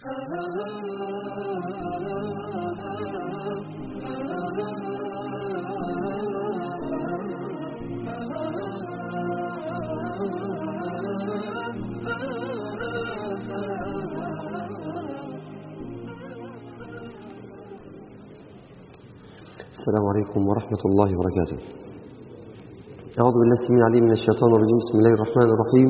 السلام عليكم ورحمة الله وبركاته أعوذ بالله السميع العليم من الشيطان الرجيم بسم الله الرحمن الرحيم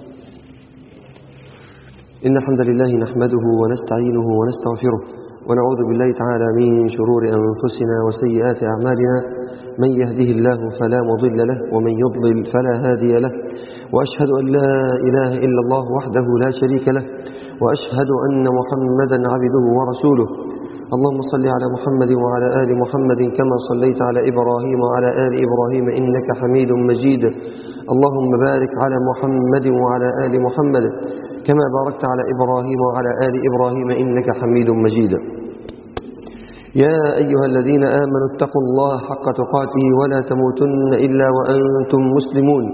إن الحمد لله نحمده ونستعينه ونستغفره ونعوذ بالله تعالى من شرور أنفسنا وسيئات أعمالنا من يهده الله فلا مضل له ومن يضلل فلا هادي له وأشهد أن لا إله إلا الله وحده لا شريك له وأشهد أن محمدا عبده ورسوله اللهم صل على محمد وعلى آل محمد كما صليت على إبراهيم وعلى آل إبراهيم إنك حميد مجيد اللهم بارك على محمد وعلى آل محمد كما باركت على إبراهيم وعلى آل إبراهيم إنك حميد مجيد يا أيها الذين آمنوا اتقوا الله حق تقاته ولا تموتن إلا وأنتم مسلمون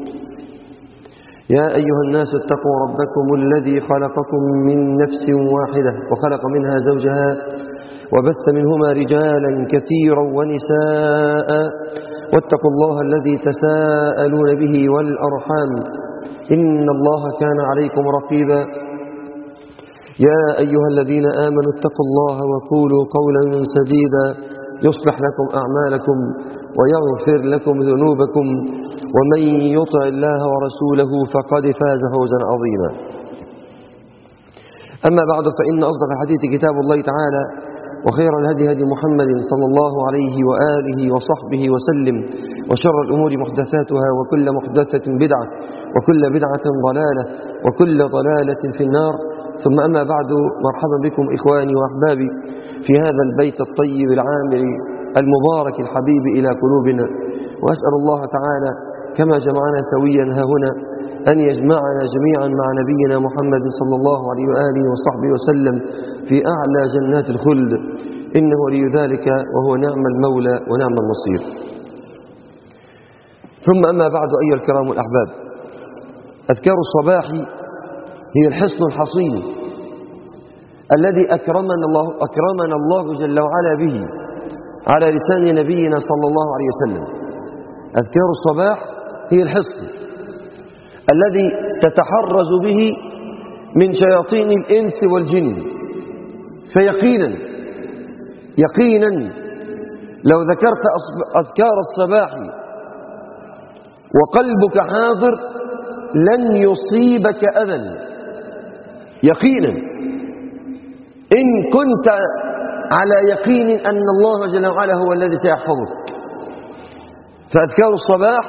يا أيها الناس اتقوا ربكم الذي خلقكم من نفس واحدة وخلق منها زوجها وبث منهما رجالا كثيرا ونساء واتقوا الله الذي تساءلون به والأرحام إن الله كان عليكم رقيبا يا أيها الذين آمنوا اتقوا الله وقولوا قولا سديدا يصلح لكم أعمالكم ويغفر لكم ذنوبكم ومن يطع الله ورسوله فقد فاز فوزا عظيما أما بعد فإن أصدق الحديث كتاب الله تعالى وخير الهدي هدي محمد صلى الله عليه وآله وصحبه وسلم وشر الأمور محدثاتها وكل محدثة بدعة وكل بدعة ضلالة وكل ضلالة في النار ثم أما بعد مرحبا بكم إخواني وأحبابي في هذا البيت الطيب العامر المبارك الحبيب إلى قلوبنا وأسأل الله تعالى كما جمعنا سويا ها هنا أن يجمعنا جميعا مع نبينا محمد صلى الله عليه وآله وصحبه وسلم في أعلى جنات الخلد إنه ولي ذلك وهو نعم المولى ونعم النصير ثم أما بعد أيها الكرام الأحباب أذكار الصباح هي الحصن الحصين الذي أكرمنا الله, أكرمنا الله جل وعلا به على لسان نبينا صلى الله عليه وسلم أذكار الصباح هي الحصن الذي تتحرز به من شياطين الإنس والجن فيقينا يقينا لو ذكرت أذكار الصباح وقلبك حاضر لن يصيبك أذى يقينا إن كنت على يقين أن الله جل وعلا هو الذي سيحفظك فأذكار الصباح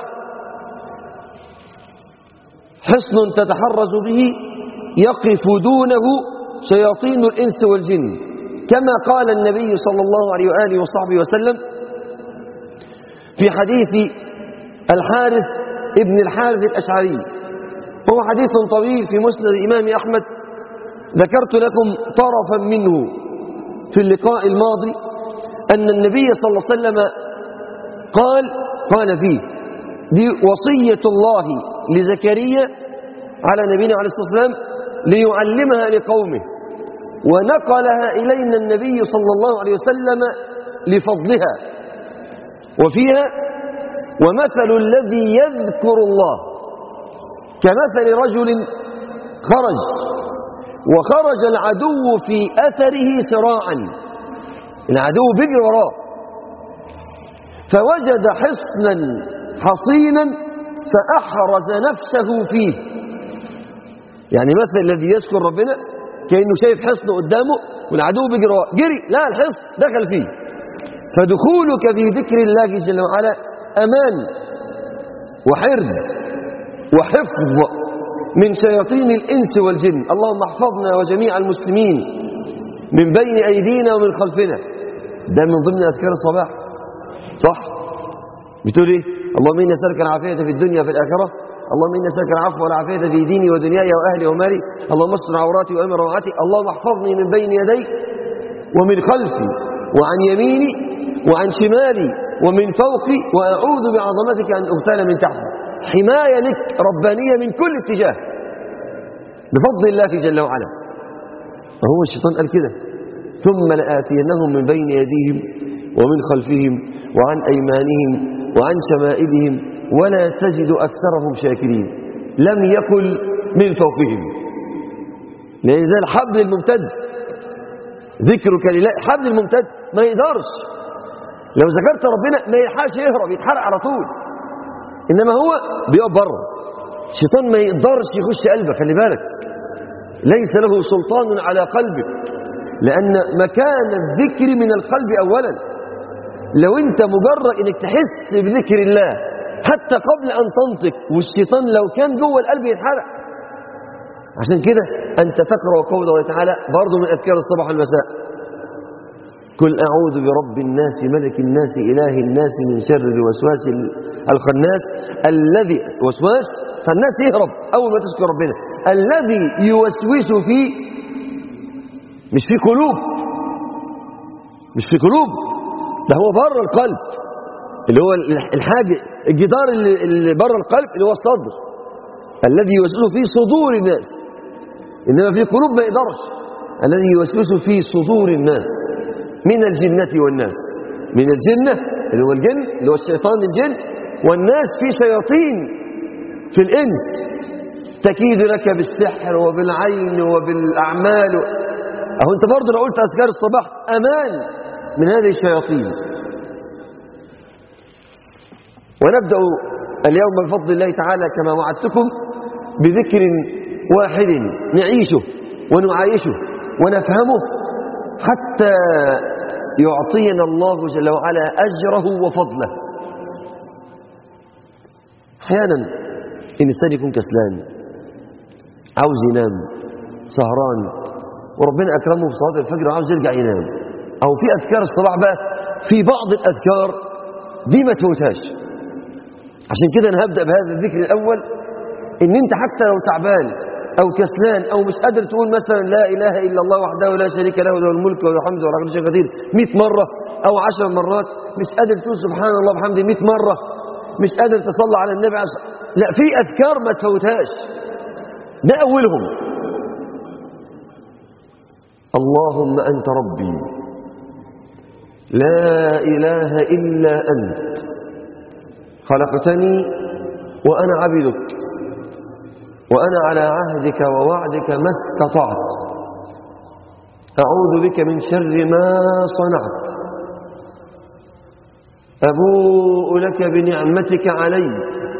حصن تتحرز به يقف دونه شياطين الإنس والجن كما قال النبي صلى الله عليه وآله وصحبه وسلم في حديث الحارث ابن الحارث الأشعري هو حديث طويل في مسند الإمام أحمد ذكرت لكم طرفا منه في اللقاء الماضي أن النبي صلى الله عليه وسلم قال قال فيه دي وصية الله لزكريا على نبينا عليه الصلاة والسلام ليعلمها لقومه ونقلها إلينا النبي صلى الله عليه وسلم لفضلها وفيها ومثل الذي يذكر الله كمثل رجل خرج وخرج العدو في أثره سراعا العدو بيجري وراه فوجد حصنا حصينا فأحرز نفسه فيه يعني مثل الذي يذكر ربنا كأنه شايف حصن قدامه والعدو بيجري وراه جري لا الحصن دخل فيه فدخولك في ذكر الله جل وعلا أمان وحرز وحفظ من شياطين الإنس والجن اللهم احفظنا وجميع المسلمين من بين أيدينا ومن خلفنا ده من ضمن أذكار الصباح صح بتقول ايه اللهم إني أسألك العافية في الدنيا وفي الآخرة اللهم إني أسألك العفو والعافية في ديني ودنياي وأهلي ومالي اللهم استر عوراتي وأمن روعاتي اللهم احفظني من بين يدي ومن خلفي وعن يميني وعن شمالي ومن فوقي وأعوذ بعظمتك أن أغتال من تحتي حماية لك ربانية من كل اتجاه بفضل الله جل وعلا هو الشيطان قال كده ثم لآتينهم من بين يديهم ومن خلفهم وعن أيمانهم وعن شمائلهم ولا تجد أكثرهم شاكرين لم يكن من فوقهم لأن ده الحبل الممتد ذكرك لله حبل الممتد ما يقدرش لو ذكرت ربنا ما يلحقش يهرب يتحرق على طول إنما هو بيقف بره الشيطان ما يقدرش يخش قلبك خلي بالك ليس له سلطان على قلبك لأن مكان الذكر من القلب أولا لو أنت مجرد أنك تحس بذكر الله حتى قبل أن تنطق والشيطان لو كان جوه القلب يتحرق عشان كده أنت تقرأ قول الله تعالى برضه من أذكار الصباح والمساء قل أعوذ برب الناس ملك الناس إله الناس من شر الوسواس الخناس الذي وسواس فالناس يهرب أول ما تذكر ربنا الذي يوسوس في مش في قلوب مش في قلوب ده هو بره القلب اللي هو الحاجة الجدار اللي, اللي بره القلب اللي هو الصدر الذي يوسوس في صدور الناس إنما في قلوب ما يقدرش الذي يوسوس في صدور الناس من الجنة والناس من الجنة اللي هو الجن اللي هو الشيطان الجن والناس في شياطين في الإنس تكيد لك بالسحر وبالعين وبالأعمال أهو أنت برضه لو قلت أذكار الصباح أمان من هذه الشياطين ونبدأ اليوم بفضل الله تعالى كما وعدتكم بذكر واحد نعيشه ونعايشه ونفهمه حتى يعطينا الله جل وعلا أجره وفضله أحيانا الإنسان يكون كسلان عاوز ينام سهران وربنا أكرمه في صلاة الفجر وعاوز يرجع ينام أو في أذكار الصباح بقى في بعض الأذكار دي ما تفوتهاش عشان كده أنا هبدأ بهذا الذكر الأول إن أنت حتى لو تعبان أو كسلان أو مش قادر تقول مثلا لا إله إلا الله وحده لا شريك له له الملك وله الحمد وله كل شيء قدير 100 مرة أو 10 مرات مش قادر تقول سبحان الله وبحمده 100 مرة مش قادر تصلي على النبي عليه لا في أذكار ما تفوتهاش ده أولهم اللهم أنت ربي لا إله إلا أنت خلقتني وأنا عبدك وأنا على عهدك ووعدك ما استطعت أعوذ بك من شر ما صنعت أبوء لك بنعمتك علي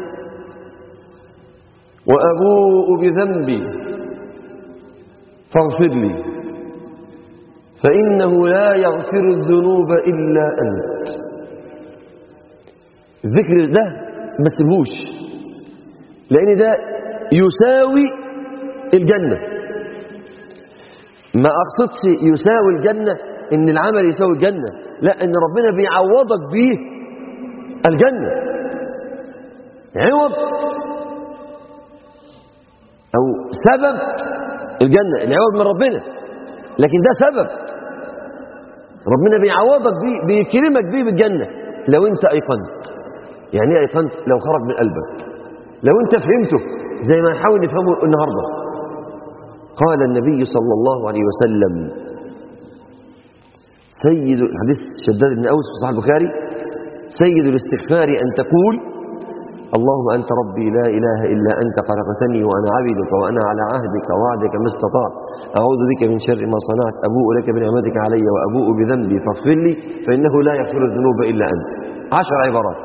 وأبوء بذنبي فاغفر لي فإنه لا يغفر الذنوب إلا أنت الذكر ده ما تسيبوش لأن ده يساوي الجنة ما أقصدش يساوي الجنة إن العمل يساوي الجنة لا إن ربنا بيعوضك بيه الجنة عوض أو سبب الجنة العوض من ربنا لكن ده سبب ربنا بيعوضك بيه بيكرمك بيه بالجنة لو انت ايقنت يعني ايه ايقنت لو خرج من قلبك لو انت فهمته زي ما نحاول نفهمه النهاردة قال النبي صلى الله عليه وسلم سيد الحديث شداد بن أوس في صحيح البخاري سيد الاستغفار أن تقول اللهم أنت ربي لا إله إلا أنت خلقتني وأنا عبدك وأنا على عهدك ووعدك ما استطعت أعوذ بك من شر ما صنعت أبوء لك بنعمتك علي وأبوء بذنبي فاغفر لي فإنه لا يغفر الذنوب إلا أنت عشر عبارات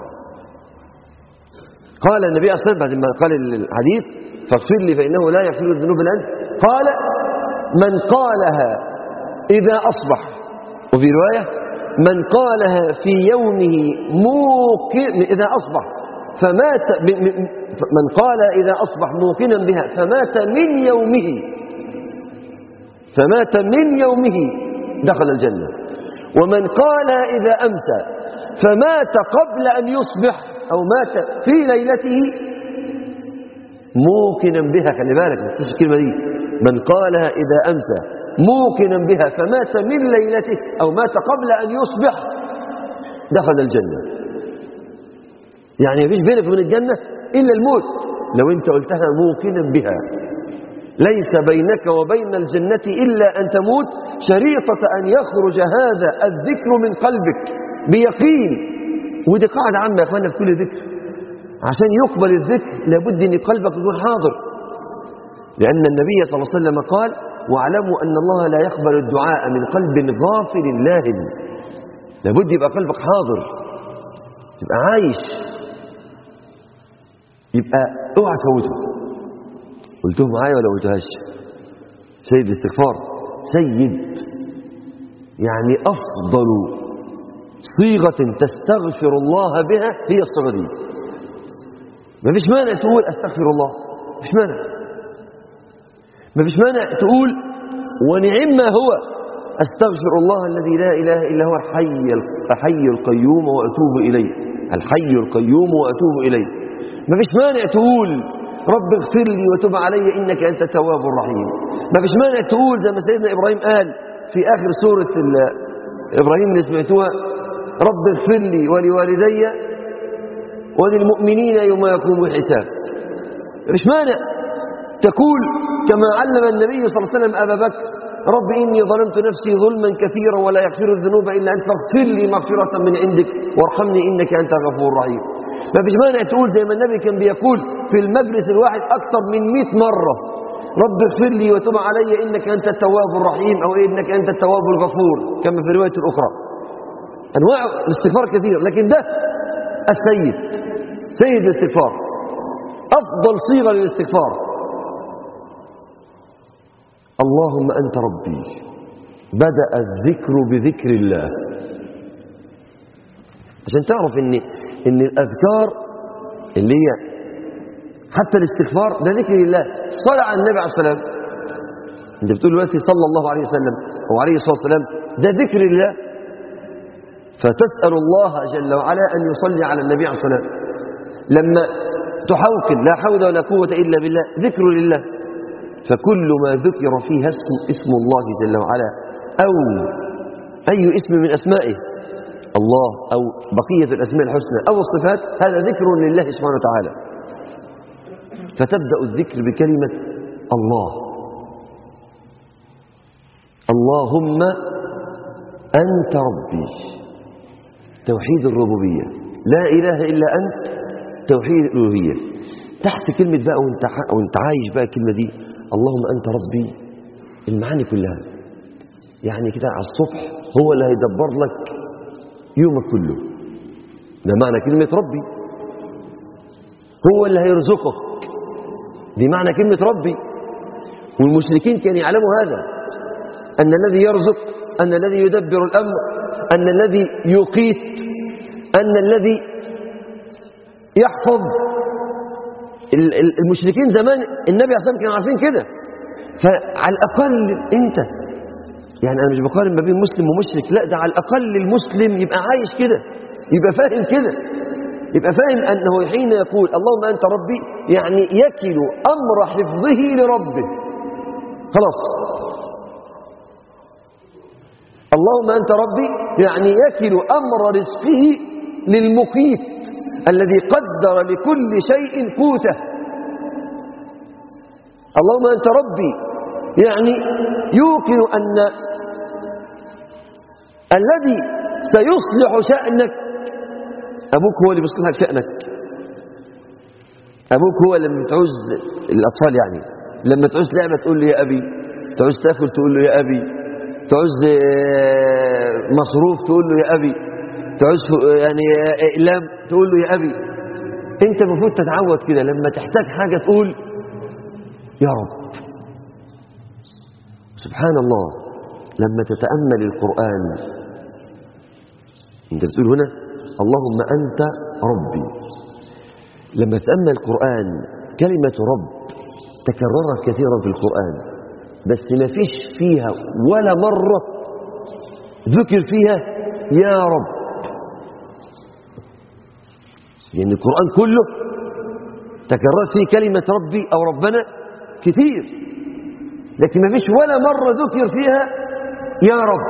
قال النبي صلى الله عليه وسلم بعد ما قال الحديث فاغفر لي فإنه لا يغفر الذنوب إلا أنت قال من قالها إذا أصبح وفي رواية من قالها في يومه موقن إذا أصبح فمات من قال إذا أصبح موقنا بها فمات من يومه فمات من يومه دخل الجنة ومن قال إذا أمسى فمات قبل أن يصبح أو مات في ليلته موقنا بها خلي بالك ما تنساش الكلمة دي من قالها إذا أمسى موقنا بها فمات من ليلته أو مات قبل أن يصبح دخل الجنة يعني مفيش بينك وبين الجنة إلا الموت لو أنت قلتها موقنا بها ليس بينك وبين الجنة إلا أن تموت شريطة أن يخرج هذا الذكر من قلبك بيقين ودي قاعدة عامة يا أخوانا في كل ذكر عشان يقبل الذكر لابد أن قلبك يكون حاضر لأن النبي صلى الله عليه وسلم قال واعلموا أن الله لا يقبل الدعاء من قلب غافل لاهن لابد يبقى قلبك حاضر تبقى عايش يبقى اوعى تفوته قلتهم معايا ولا قلتهاش سيد الاستغفار سيد يعني أفضل صيغة تستغفر الله بها هي الصيغة دي ما فيش مانع تقول أستغفر الله ما فيش مانع ما فيش مانع تقول ونعم ما هو أستغفر الله الذي لا إله إلا هو الحي الحي القيوم وأتوب إليه الحي القيوم وأتوب إليه ما فيش مانع تقول رب اغفر لي وتب علي إنك أنت التواب الرحيم ما فيش مانع تقول زي ما سيدنا إبراهيم قال في آخر سورة إبراهيم اللي سمعتوها رب اغفر لي ولوالدي وللمؤمنين يوم يقوم الحساب مش مانع تقول كما علم النبي صلى الله عليه وسلم أبا بكر رب إني ظلمت نفسي ظلما كثيرا ولا يغفر الذنوب إلا أنت فاغفر لي مغفرة من عندك وارحمني إنك أنت الغفور الرحيم ما فيش مانع تقول زي ما النبي كان بيقول في المجلس الواحد أكثر من 100 مرة رب اغفر لي وتب علي إنك أنت التواب الرحيم أو إنك أنت التواب الغفور كما في رواية الأخرى أنواع الاستغفار كثير لكن ده السيد سيد الاستغفار أفضل صيغة للاستغفار اللهم أنت ربي بدأ الذكر بذكر الله عشان تعرف ان ان الاذكار اللي هي حتى الاستغفار ده ذكر لله صلى على النبي عليه السلام انت بتقول دلوقتي صلى الله عليه وسلم او عليه الصلاه والسلام ده ذكر لله فتسال الله جل وعلا ان يصلي على النبي عليه الصلاه والسلام لما تحوكل لا حول ولا قوه الا بالله ذكر لله فكل ما ذكر فيه اسم, اسم الله جل وعلا أو أي اسم من أسمائه الله أو بقية الأسماء الحسنى أو الصفات هذا ذكر لله سبحانه وتعالى فتبدأ الذكر بكلمة الله اللهم أنت ربي توحيد الربوبية لا إله إلا أنت توحيد الألوهية تحت كلمة بقى وانت, وانت عايش بقى الكلمة دي اللهم أنت ربي المعاني كلها يعني كده على الصبح هو اللي هيدبر لك يومك كله ده معنى كلمة ربي هو اللي هيرزقك دي معنى كلمة ربي والمشركين كانوا يعلموا هذا أن الذي يرزق أن الذي يدبر الأمر أن الذي يقيت أن الذي يحفظ المشركين زمان النبي عليه الصلاه كانوا عارفين كده فعلى الاقل انت يعني انا مش بقارن ما بين مسلم ومشرك لا ده على الاقل المسلم يبقى عايش كده يبقى فاهم كده يبقى فاهم انه حين يقول اللهم انت ربي يعني يكل امر حفظه لربه خلاص اللهم انت ربي يعني يكل امر رزقه للمقيت الذي قدر لكل شيء قوته اللهم أنت ربي يعني يوقن أن الذي سيصلح شأنك أبوك هو اللي بيصلح شأنك أبوك هو لما تعوز الأطفال يعني لما تعوز لعبة تقول له يا أبي تعوز تأكل تقول له يا أبي تعوز مصروف تقول له يا أبي تعوز يعني إقلام تقول له يا أبي أنت المفروض تتعود كده لما تحتاج حاجة تقول يا رب سبحان الله لما تتأمل القرآن أنت بتقول هنا اللهم أنت ربي لما تتأمل القرآن كلمة رب تكررت كثيرا في القرآن بس ما فيش فيها ولا مرة ذكر فيها يا رب لأن القرآن كله تكررت فيه كلمة ربي أو ربنا كثير لكن ما فيش ولا مرة ذكر فيها يا رب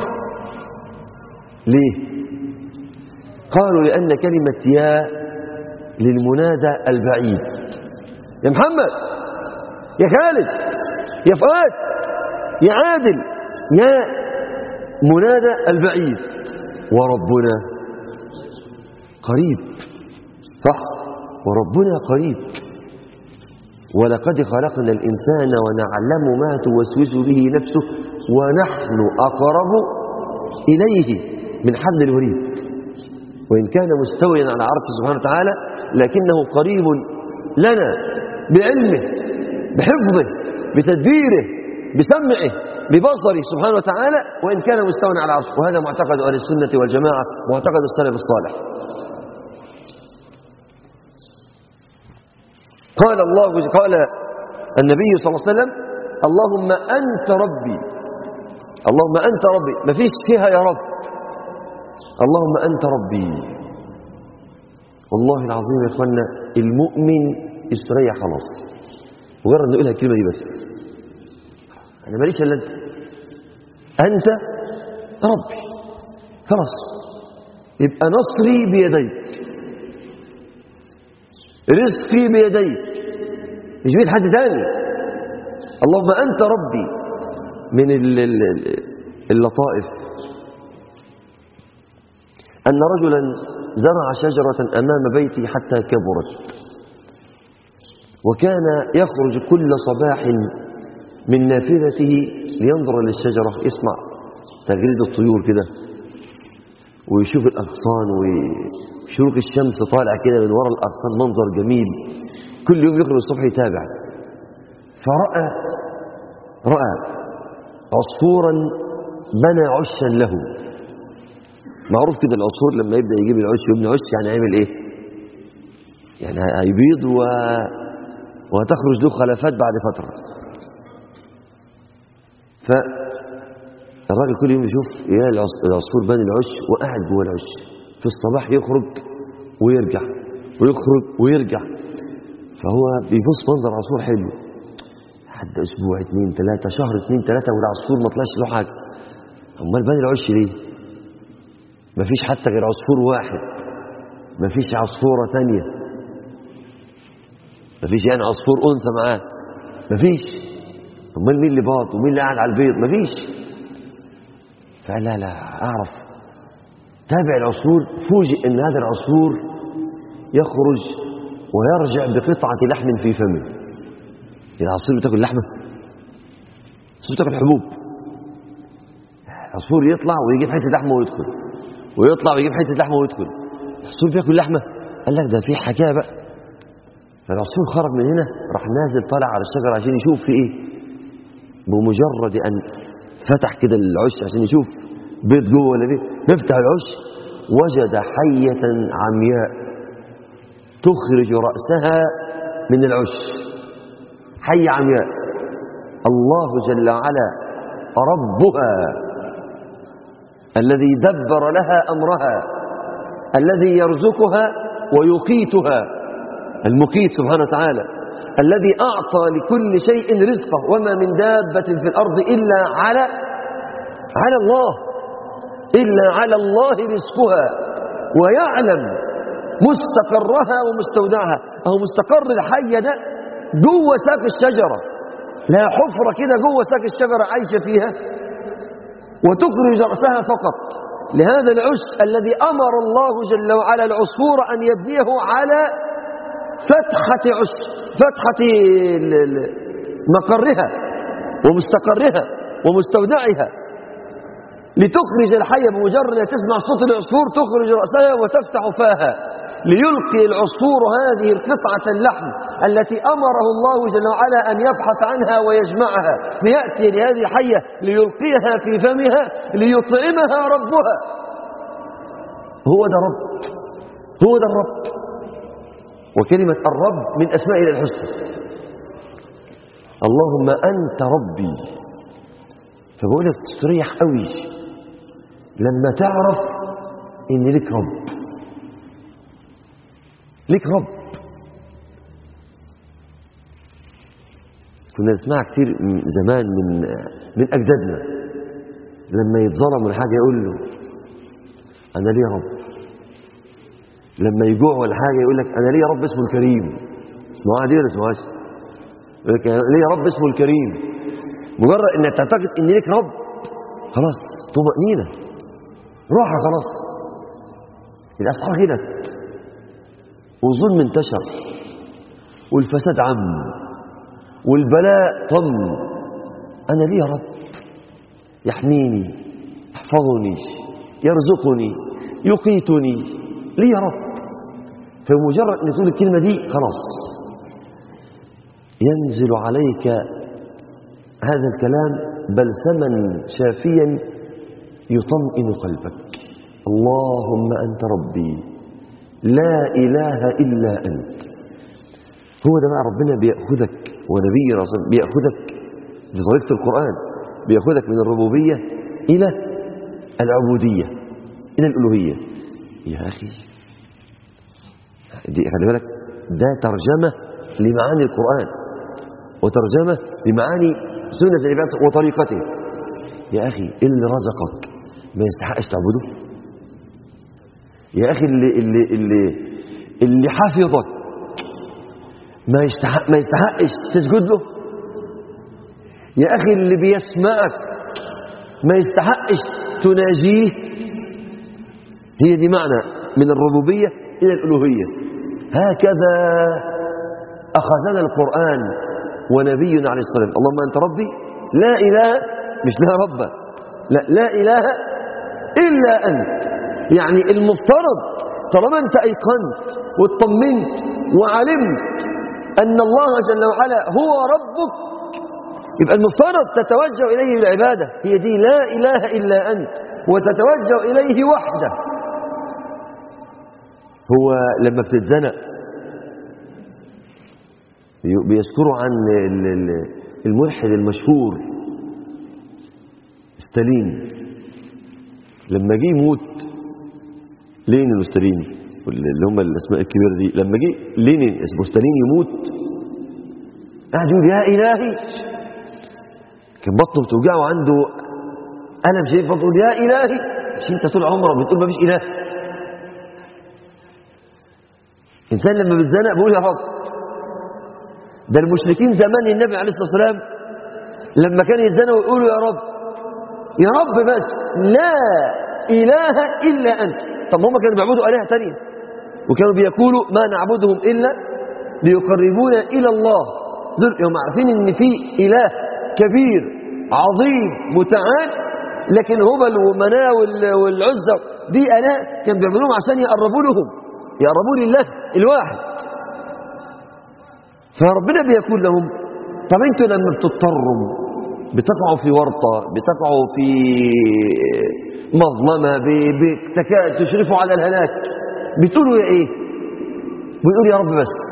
ليه قالوا لأن كلمة يا للمنادى البعيد يا محمد يا خالد يا فؤاد يا عادل يا منادى البعيد وربنا قريب صح وربنا قريب ولقد خلقنا الإنسان ونعلم ما توسوس به نفسه ونحن أقرب إليه من حبل الوريد وإن كان مستويا على عرشه سبحانه وتعالى لكنه قريب لنا بعلمه بحفظه بتدبيره بسمعه ببصره سبحانه وتعالى وإن كان مستوى على عرشه وهذا معتقد أهل السنة والجماعة معتقد السلف الصالح قال الله قال النبي صلى الله عليه وسلم اللهم أنت ربي اللهم أنت ربي ما فيش فيها يا رب اللهم أنت ربي والله العظيم يا إخوانا المؤمن يستريح خلاص مجرد نقولها الكلمة دي بس أنا ماليش إلا أنت أنت ربي خلاص يبقى نصري بيديك رزقي بيديك مش بيد حد تاني اللهم أنت ربي من ال- ال- ال- اللطائف أن رجلا زرع شجرة أمام بيتي حتى كبرت وكان يخرج كل صباح من نافذته لينظر للشجرة يسمع تغريد الطيور كده ويشوف الأغصان وشروق الشمس طالع كده من وراء الأغصان منظر جميل كل يوم يخرج الصبح يتابع فرأى رأى عصفورا بنى عشا له معروف كده العصفور لما يبدأ يجيب العش يبني عش يعني يعمل ايه يعني هيبيض و... وهتخرج له خلفات بعد فترة فالراجل كل يوم يشوف يا العص- العصفور بني العش وقاعد جوه العش في الصباح يخرج ويرجع ويخرج ويرجع فهو بيبص منظر عصفور حلو حد اسبوع اتنين تلاتة شهر اتنين تلاتة والعصفور ما طلعش له حاجة امال بني العش ليه مفيش حتى غير عصفور واحد مفيش عصفورة تانية مفيش يعني عصفور أنثى معاه مفيش امال مين اللي باط ومين اللي قاعد على البيض مفيش فقال لا لا أعرف تابع العصفور فوجئ أن هذا العصفور يخرج ويرجع بقطعة لحم في فمه العصفور بتاكل لحمة العصفور بتاكل حبوب العصفور يطلع ويجيب حتة لحمة ويدخل ويطلع ويجيب حتة لحمة ويدخل العصفور بياكل لحمة قال لك ده في حكاية بقى فالعصفور خرج من هنا راح نازل طالع على الشجرة عشان يشوف في ايه بمجرد ان فتح كده العش عشان يشوف بيض جوه ولا بيت يفتح العش وجد حية عمياء تخرج رأسها من العش حية عمياء الله جل وعلا ربها الذي دبر لها أمرها الذي يرزقها ويقيتها المقيت سبحانه وتعالى الذي أعطى لكل شيء رزقه وما من دابة في الأرض إلا على على الله إلا على الله رزقها ويعلم مستقرها ومستودعها أهو مستقر الحية ده جوه ساق الشجرة لا حفرة كده جوه ساق الشجرة عايشة فيها وتخرج رأسها فقط لهذا العش الذي أمر الله جل وعلا العصفور أن يبنيه على فتحة عش فتحة ال- ال- مقرها ومستقرها ومستودعها لتخرج الحية بمجرد أن تسمع صوت العصفور تخرج رأسها وتفتح فاها ليلقي العصفور هذه القطعة اللحم التي أمره الله جل وعلا أن يبحث عنها ويجمعها ليأتي لهذه الحية ليلقيها في فمها ليطعمها ربها هو ده رب هو ده الرب وكلمة الرب من أسماء الحسنى اللهم أنت ربي فبقول لك تستريح قوي لما تعرف ان لك رب لك رب كنا نسمعها كتير من زمان من من اجدادنا لما يتظلم ولا حاجه يقول له انا ليه رب لما يجوع ولا حاجه يقول لك انا ليه رب اسمه الكريم اسمعوها دي ولا اسمعوهاش يقول لك أنا ليه رب اسمه الكريم مجرد انك تعتقد ان ليك رب خلاص طمأنينة راحة خلاص الأسعار غلت والظلم انتشر والفساد عم والبلاء طم أنا ليه يا رب يحميني يحفظني يرزقني يقيتني ليه يا رب فمجرد أن تقول الكلمة دي خلاص ينزل عليك هذا الكلام بلسما شافيا يطمئن قلبك اللهم أنت ربي لا إله إلا أنت هو ده بقى ربنا بيأخذك ونبي رسول بيأخذك دي طريقة القرآن بيأخذك من الربوبية إلى العبودية إلى الألوهية يا أخي دي خلي بالك ده ترجمة لمعاني القرآن وترجمة لمعاني سنة النبي وطريقته يا أخي اللي رزقك ما يستحقش تعبده يا أخي اللي, اللي, اللي, اللي حفظك ما يستحق ما يستحقش تسجد له يا أخي اللي بيسمعك ما يستحقش تناجيه هي دي معنى من الربوبية إلى الألوهية هكذا أخذنا القرآن ونبينا عليه الصلاة والسلام اللهم أنت ربي لا إله مش لا رب لا لا إله إلا أنت يعني المفترض طالما أنت أيقنت واطمنت وعلمت أن الله جل وعلا هو ربك يبقى المفترض تتوجه إليه بالعبادة هي دي لا إله إلا أنت وتتوجه إليه وحده هو لما بتتزنق بيذكروا عن الملحد المشهور ستالين لما جه يموت لينين وستالين اللي هم الاسماء الكبيره دي لما جه لينين اسمه ستالين يموت قاعد يقول يا الهي كان بطنه بتوجعه عنده الم شديد بطنه يا الهي مش انت طول عمرك بتقول ما فيش اله انسان لما بيتزنق بيقول يا رب ده المشركين زمان النبي عليه الصلاه والسلام لما كان يتزنقوا يقولوا يا رب يا رب بس لا اله الا انت طب هم كانوا بيعبدوا الهه ثانيه وكانوا بيقولوا ما نعبدهم الا ليقربونا الى الله دول هم عارفين ان في اله كبير عظيم متعال لكن هبل ومناه والعزى دي اله كان بيعبدوهم عشان يقربوا لهم يقربوا لله الواحد فربنا بيقول لهم طب انتوا لما بتضطروا بتقعوا في ورطة بتقعوا في مظلمة بتكاد تشرفوا على الهلاك بتقولوا يا ايه بيقول يا رب بس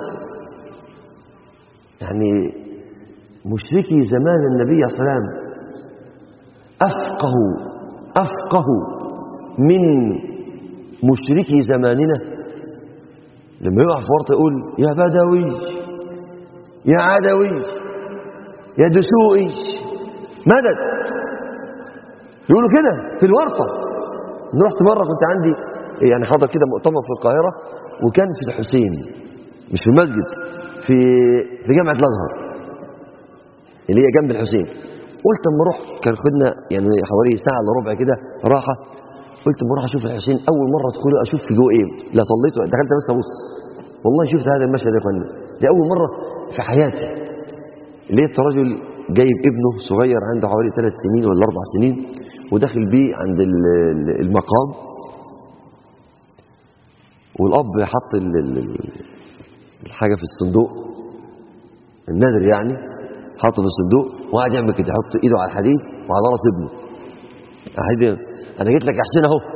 يعني مشركي زمان النبي صلى الله عليه وسلم أفقه أفقه من مشركي زماننا لما يقع في ورطة يقول يا بدوي يا عدوي يا دسوقي مدد يقولوا كده في الورطة أنا رحت مرة كنت عندي يعني حضر كده مؤتمر في القاهرة وكان في الحسين مش في المسجد في في جامعة الأزهر اللي هي جنب الحسين قلت اما اروح كان خدنا يعني حوالي ساعة الا ربع كده راحة قلت اما اروح اشوف الحسين اول مرة ادخله اشوف في جوه ايه لا صليت دخلت بس ابص والله شفت هذا المشهد يا فندم دي اول مرة في حياتي لقيت رجل جايب ابنه صغير عنده حوالي ثلاث سنين ولا اربع سنين وداخل بيه عند المقام والاب حط الحاجه في الصندوق النادر يعني حاطه في الصندوق وقاعد يعمل كده يحط ايده على الحديد وعلى راس ابنه الحديد انا جيت لك يا حسين اهو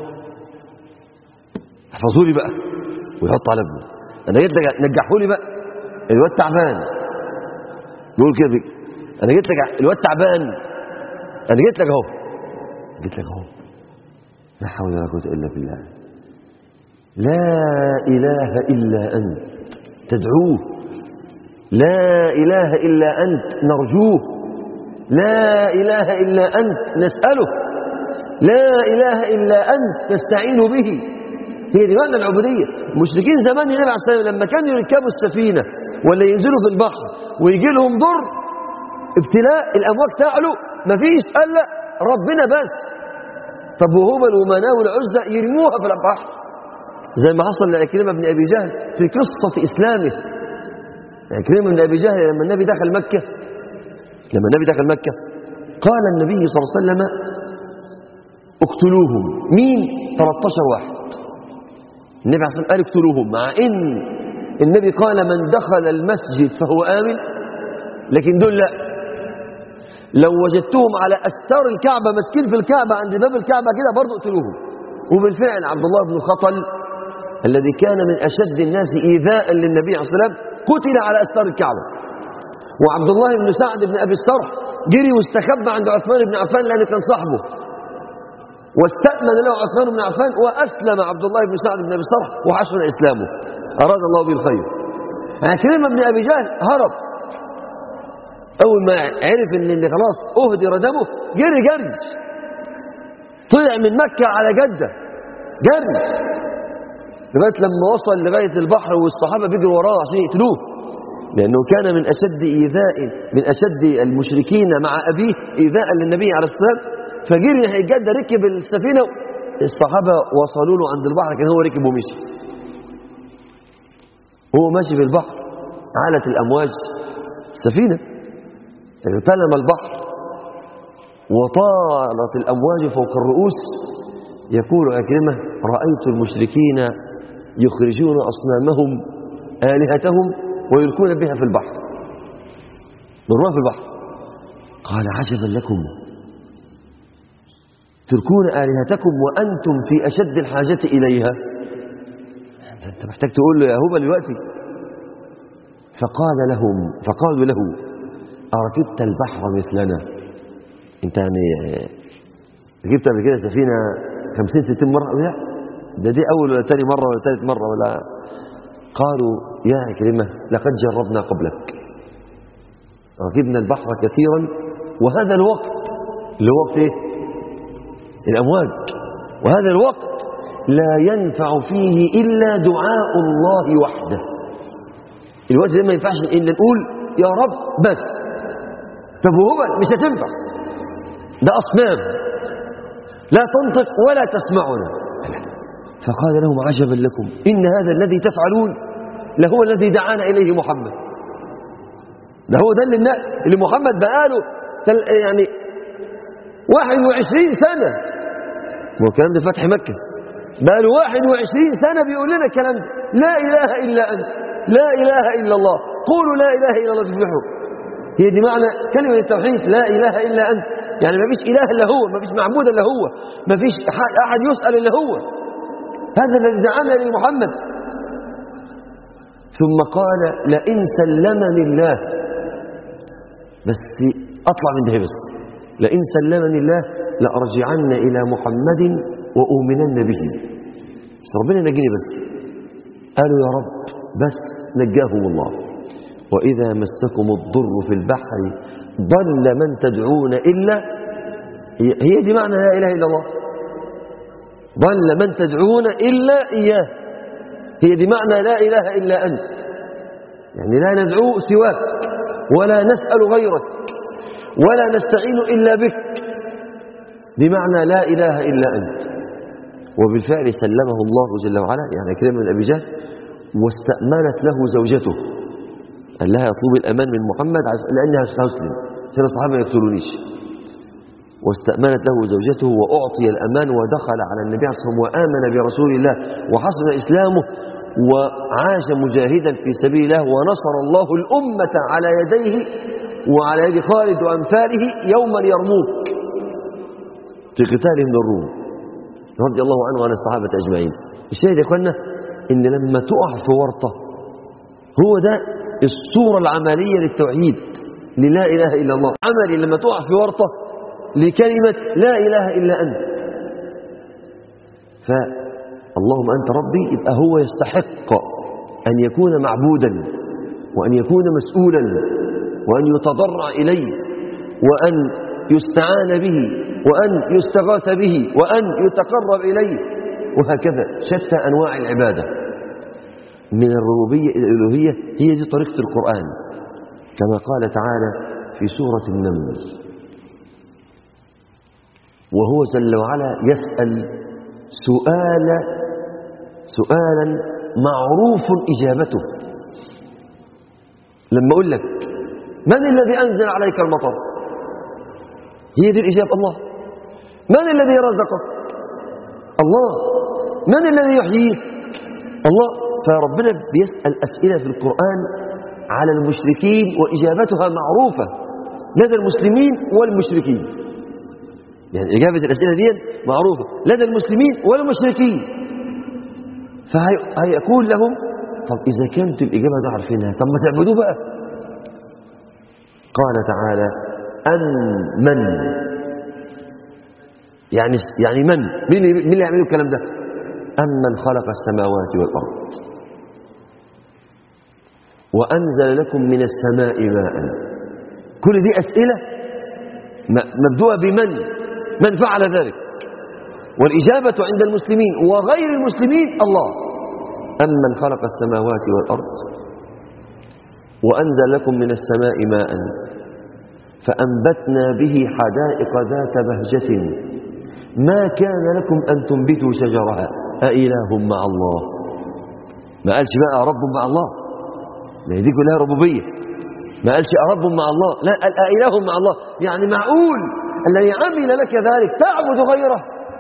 احفظوا لي بقى ويحط على ابنه انا جيت لك نجحوا لي بقى الواد تعبان بيقول كده انا جيت لك الواد تعبان انا جيت لك اهو جيت لك اهو لا حول ولا قوه الا بالله لا اله الا انت تدعوه لا اله الا انت نرجوه لا اله الا انت نساله لا اله الا انت نستعين به هي دي معنى العبوديه مشركين زمان النبي عليه الصلاه والسلام لما كانوا يركبوا السفينه ولا ينزلوا في البحر ويجي لهم ضر ابتلاء الأمواج تعلو مفيش قال لا ربنا بس طب وهبل ومناه والعزة يرموها في البحر زي ما حصل لعكرمة بن أبي جهل في قصة إسلامه عكرمة بن أبي جهل لما النبي دخل مكة لما النبي دخل مكة قال النبي صلى الله عليه وسلم اقتلوهم مين 13 واحد النبي عليه الصلاة والسلام قال اقتلوهم مع ان النبي قال من دخل المسجد فهو آمن لكن دول لا لو وجدتهم على أستار الكعبة مسكين في الكعبة عند باب الكعبة كده برضه اقتلوهم وبالفعل عبد الله بن خطل الذي كان من أشد الناس إيذاء للنبي عليه الصلاة والسلام قتل على أستار الكعبة وعبد الله بن سعد بن أبي السرح جري واستخبى عند عثمان بن عفان لأنه كان صاحبه واستأمن له عثمان بن عفان وأسلم عبد الله بن سعد بن أبي السرح وحسن إسلامه أراد الله به الخير عكرمة بن أبي جهل هرب أول ما عرف إن اللي خلاص أهدر دمه جري جري طلع من مكة على جدة جري لغاية لما وصل لغاية البحر والصحابة بيجروا وراه عشان يقتلوه لأنه كان من أشد إيذاء من أشد المشركين مع أبيه إيذاء للنبي عليه الصلاة والسلام فجري ناحية جدة ركب السفينة الصحابة وصلوا له عند البحر كان هو ركب ومشي هو ماشي في البحر عالت الأمواج السفينة اغتنم البحر وطالت الأمواج فوق الرؤوس يقول أكرمة رأيت المشركين يخرجون أصنامهم آلهتهم ويلقون بها في البحر ضرها في البحر قال عجبا لكم تركون آلهتكم وأنتم في أشد الحاجة إليها أنت محتاج تقول له يا هبل دلوقتي فقال لهم فقالوا له أركبت البحر مثلنا أنت يعني ركبت قبل كده سفينة 50 60 مرة لا ده دي أول ولا تاني مرة ولا ثالث مرة ولا قالوا يا كلمة لقد جربنا قبلك ركبنا البحر كثيرا وهذا الوقت اللي هو وقت ايه الأمواج وهذا الوقت لا ينفع فيه إلا دعاء الله وحده الوقت ده ما ينفعش إلا نقول يا رب بس طب وهو مش هتنفع ده أصنام لا تنطق ولا تسمعنا فقال لهم عجبا لكم إن هذا الذي تفعلون لهو الذي دعانا إليه محمد ده هو ده اللي, اللي محمد بقاله يعني 21 سنة هو الكلام ده فتح مكة بقاله 21 سنة بيقول لنا الكلام ده لا إله إلا أنت لا إله إلا الله قولوا لا إله إلا الله تفلحوا هي دي معنى كلمة التوحيد لا إله إلا أنت يعني ما فيش إله إلا هو ما فيش معبود إلا هو ما فيش أحد يسأل إلا هو هذا الذي دعانا لمحمد ثم قال لئن سلمني الله بس أطلع من ده بس لئن سلمني الله لأرجعن إلى محمد وأؤمنن به بس ربنا نجيني بس قالوا يا رب بس نجاهم الله وإذا مسكم الضر في البحر ضل من تدعون إلا هي دي معنى لا إله إلا الله ضل من تدعون إلا إياه هي دي معنى لا إله إلا أنت يعني لا ندعو سواك ولا نسأل غيرك ولا نستعين إلا بك بمعنى لا إله إلا أنت وبالفعل سلمه الله جل وعلا يعني كلمة من أبي جهل واستأمنت له زوجته قال لها اطلب الأمان من محمد لأنها هسلم عشان الصحابة ما يقتلونيش واستأمنت له زوجته وأعطي الأمان ودخل على النبي عليه الصلاة والسلام وآمن برسول الله وحسن إسلامه وعاش مجاهدا في سبيل الله ونصر الله الأمة على يديه وعلى يد خالد وأمثاله يوم اليرموك في قتالهم للروم رضي الله عنه وعن الصحابة أجمعين الشاهد يا إخوانا إن لما تقع في ورطة هو ده الصورة العملية للتوحيد للا إله إلا الله عملي لما تقع في ورطة لكلمة لا إله إلا أنت فاللهم أنت ربي يبقى هو يستحق أن يكون معبودا وأن يكون مسؤولا وأن يتضرع إليه وأن يستعان به وأن يستغاث به وأن يتقرب إليه وهكذا شتى أنواع العبادة من الربوبية إلى الألوهية هي دي طريقة القرآن كما قال تعالى في سورة النمل وهو جل وعلا يسأل سؤال سؤالا معروف إجابته لما أقول لك من الذي أنزل عليك المطر هي دي الإجابة الله من الذي رزقك الله من الذي يحييك الله فربنا بيسأل أسئلة في القرآن على المشركين وإجابتها معروفة لدى المسلمين والمشركين يعني إجابة الأسئلة دي معروفة لدى المسلمين والمشركين فهيقول لهم طب إذا كانت الإجابة دي عارفينها طب ما تعبدوه بقى قال تعالى أن من يعني يعني من مين اللي مين اللي يعمل الكلام ده أمن خلق السماوات والأرض وأنزل لكم من السماء ماء كل دي أسئلة مبدوءة بمن من فعل ذلك والإجابة عند المسلمين وغير المسلمين الله أمن خلق السماوات والأرض وأنزل لكم من السماء ماء فأنبتنا به حدائق ذات بهجة ما كان لكم أن تنبتوا شجرها أإله مع الله ما قالش بقى رب مع الله ما دي كلها ربوبية ما قالش رب مع الله لا قال أإله مع الله يعني معقول الذي عمل لك ذلك تعبد غيره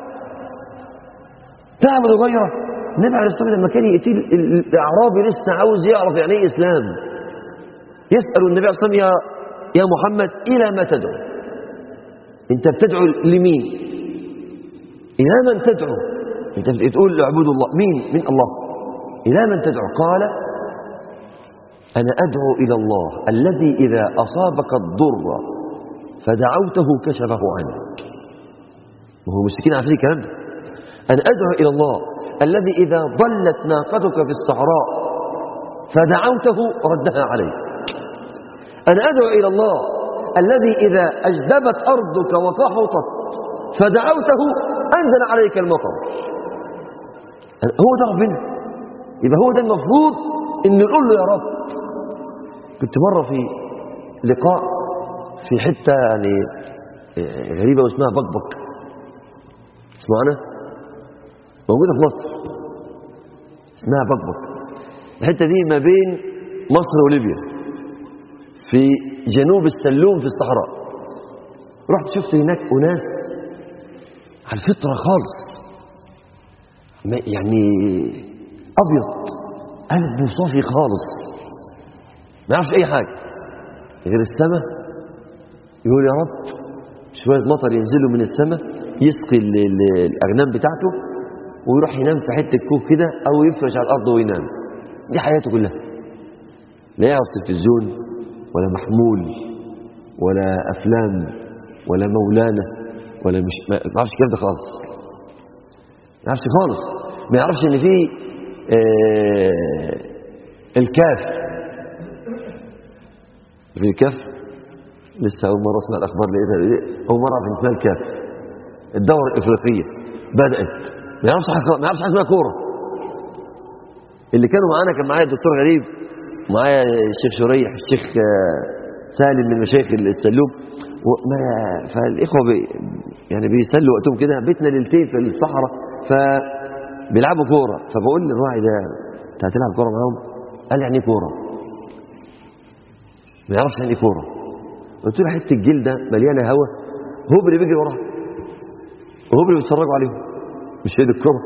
تعبد غيره النبي عليه الصلاة والسلام لما كان يأتي الأعرابي لسه عاوز يعرف يعني إيه إسلام يسأل النبي عليه الصلاة والسلام يا يا محمد إلى ما تدعو أنت بتدعو لمين إلى من تدعو أنت بتقول اعبدوا الله مين من الله إلى من تدعو قال أنا أدعو إلى الله الذي إذا أصابك الضر فدعوته كشفه عنك وهو مسكين عارفين الكلام ده أنا أدعو إلى الله الذي إذا ضلت ناقتك في الصحراء فدعوته ردها عليك أنا أدعو إلى الله الذي إذا أجدبت أرضك وقحطت فدعوته أنزل عليك المطر هو ده ربنا يبقى هو ده المفروض إن نقول له يا رب كنت مرة في لقاء في حتة يعني غريبة واسمها بكبك اسمعنا موجودة في مصر اسمها بكبك الحتة دي ما بين مصر وليبيا في جنوب السلوم في الصحراء رحت شفت هناك أناس على الفطرة خالص يعني أبيض قلبه صافي خالص ما يعرفش أي حاجة غير السماء يقول يا رب شوية مطر ينزلوا من السماء يسقي الأغنام بتاعته ويروح ينام في حتة كوخ كده أو يفرش على الأرض وينام دي حياته كلها لا يعرف تلفزيون ولا محمول ولا أفلام ولا مولانا ولا مش ما يعرفش الكلام ده خالص ما يعرفش خالص ما يعرفش ان في آه الكاف في الكاف لسه اول مره اسمع الاخبار لقيتها اول مره اعرف ان اسمها الكاف الدوره الافريقيه بدات ما يعرفش حاجه ما يعرفش حاجه اسمها كوره اللي كانوا معانا كان معايا الدكتور غريب ومعايا الشيخ شريح الشيخ سالم من مشايخ السلوم وما فالاخوه بي يعني بيسلوا وقتهم كده بيتنا ليلتين في الصحراء فبيلعبوا كوره فبقول للراعي ده انت هتلعب كوره معاهم قال لي يعني ايه كوره ما يعرفش يعني ايه كوره قلت له حته الجلده مليانه هوا هو اللي بيجري وراها وهو اللي بيتفرجوا عليهم مش هي دي الكوره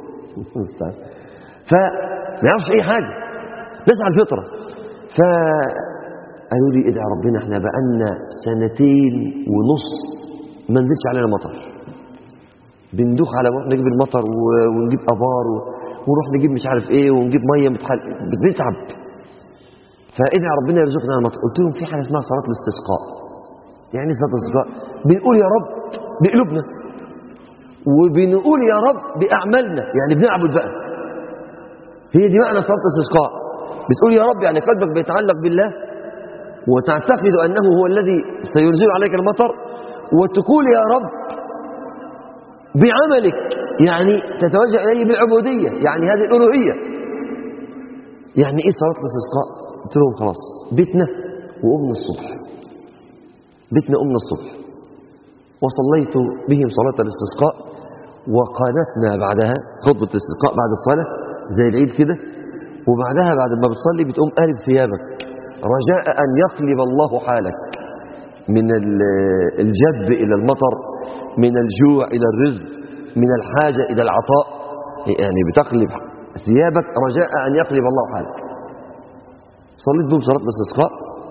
فما يعرفش اي حاجه ناس على الفطره ف قالوا لي ادعي ربنا احنا بقالنا سنتين ونص ما نزلش علينا مطر بندوخ على نروح نجيب المطر ونجيب ابار ونروح نجيب مش عارف ايه ونجيب ميه متحل بنتعب فادعي ربنا يرزقنا المطر قلت لهم في حاجه اسمها صلاه الاستسقاء يعني صلاه الاستسقاء بنقول يا رب بقلوبنا وبنقول يا رب باعمالنا يعني بنعبد بقى هي دي معنى صلاه الاستسقاء بتقول يا رب يعني قلبك بيتعلق بالله وتعتقد أنه هو الذي سينزل عليك المطر وتقول يا رب بعملك يعني تتوجه إليه بالعبودية يعني هذه الألوهية يعني إيه صلاة الاستسقاء قلت لهم خلاص بيتنا وقمنا الصبح بيتنا قمنا الصبح وصليت بهم صلاة الاستسقاء وقالتنا بعدها خطبة الاستسقاء بعد الصلاة زي العيد كده وبعدها بعد ما بتصلي بتقوم قالب ثيابك رجاء أن يقلب الله حالك من ال- الجد إلى المطر من الجوع إلى الرزق من الحاجة إلى العطاء يعني بتقلب ثيابك رجاء أن يقلب الله حالك صليت بهم صلاة الاستسقاء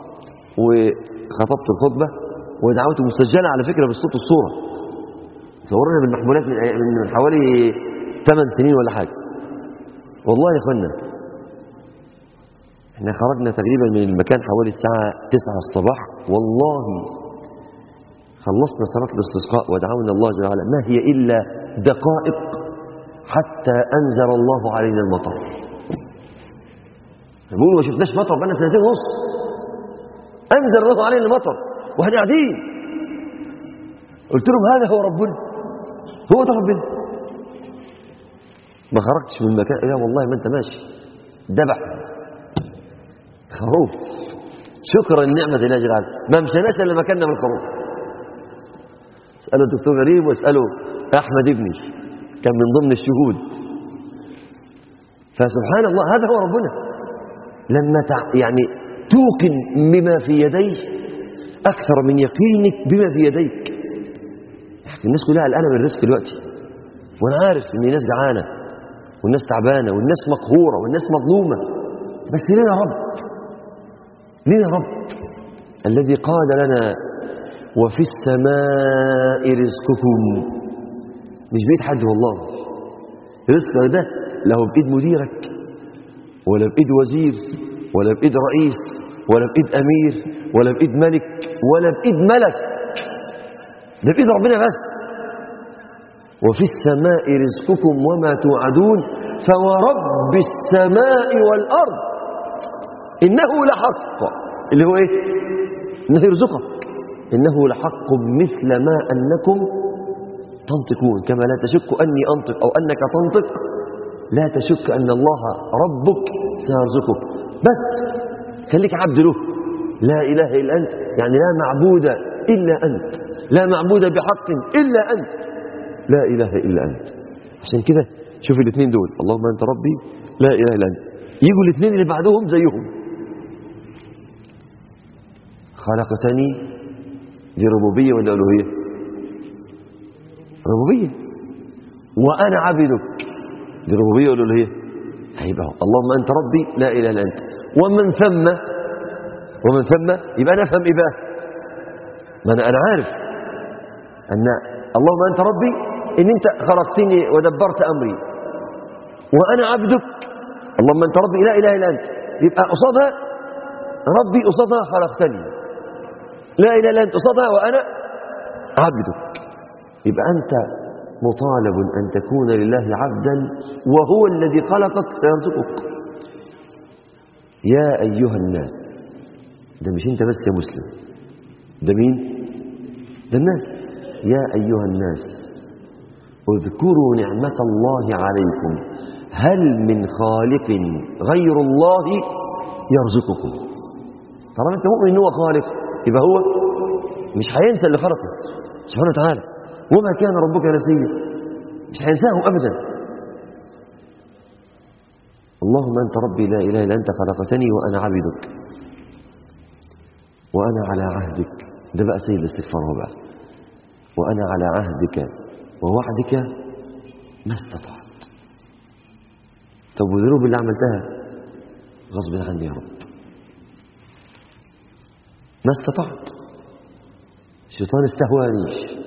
وخطبت الخطبة ودعوته مسجلة على فكرة بالصوت والصورة صورنا بالمحمولات من من حوالي 8 سنين ولا حاجة والله يا اخوانا احنا خرجنا تقريبا من المكان حوالي الساعة 9 الصباح والله خلصنا صلاة الاستسقاء ودعونا الله جل وعلا ما هي إلا دقائق حتى أنزل الله علينا المطر بيقولوا ما شفناش مطر بقالنا سنتين ونص أنزل الله علينا المطر واحنا قاعدين قلت لهم هذا هو ربنا هو ده ربنا ما خرجتش من المكان لا والله ما انت ماشي دبح خروف شكرا لنعمة الله جل وعلا ما مشيناش الا مكاننا من الخروف اسألوا الدكتور غريب واسألوا أحمد ابني كان من ضمن الشهود فسبحان الله هذا هو ربنا لما تع... يعني توقن بما في يديه أكثر من يقينك بما في يديك يعني الناس كلها قلقانة من الرزق دلوقتي وأنا عارف إن الناس جعانة والناس تعبانة والناس مقهورة والناس مظلومة بس ليه يا رب ليه يا رب الذي قال لنا وفي السماء رزقكم مش بيد حد والله رزقك ده لا هو بإيد مديرك ولا بإيد وزير ولا بإيد رئيس ولا بإيد أمير ولا بإيد ملك ولا بإيد ملك ده بإيد ربنا بس وفي السماء رزقكم وما توعدون فورب السماء والأرض إنه لحق اللي هو إيه إنه يرزقك إنه لحق مثل ما أنكم تنطقون كما لا تشك أني أنطق أو أنك تنطق لا تشك أن الله ربك سيرزقك بس خليك عبد له لا إله إلا أنت يعني لا معبود إلا أنت لا معبود بحق إلا أنت لا إله إلا أنت عشان كده شوف الاثنين دول اللهم أنت ربي لا إله إلا أنت يجوا الاثنين اللي بعدهم زيهم خلقتني دي ربوبية ولا ألوهية ربوبية وأنا عبدك دي ربوبية ولا ألوهية هيبقى اللهم أنت ربي لا إله إلا أنت ومن ثم ومن ثم يبقى أنا أفهم إيه بقى ما أنا أنا عارف أن اللهم أنت ربي إن أنت خلقتني ودبرت أمري وأنا عبدك اللهم أنت ربي لا إله إلا أنت يبقى قصادها ربي قصادها خلقتني لا إله إلا أنت قصادها وأنا عبدك يبقى أنت مطالب أن تكون لله عبدا وهو الذي خلقك سيرزقك يا أيها الناس ده مش أنت بس يا مسلم ده مين ده الناس يا أيها الناس اذكروا نعمة الله عليكم هل من خالق غير الله يرزقكم طالما انت مؤمن ان هو خالق يبقى هو مش هينسى اللي خلقه سبحانه وتعالى وما كان ربك نسيا مش هينساه ابدا اللهم انت ربي لا اله الا انت خلقتني وانا عبدك وانا على عهدك ده بقى سيد الاستغفار هو بقى وانا على عهدك ووعدك ما استطعت طب والذنوب اللي عملتها غصب عني يا رب ما استطعت الشيطان استهوانيش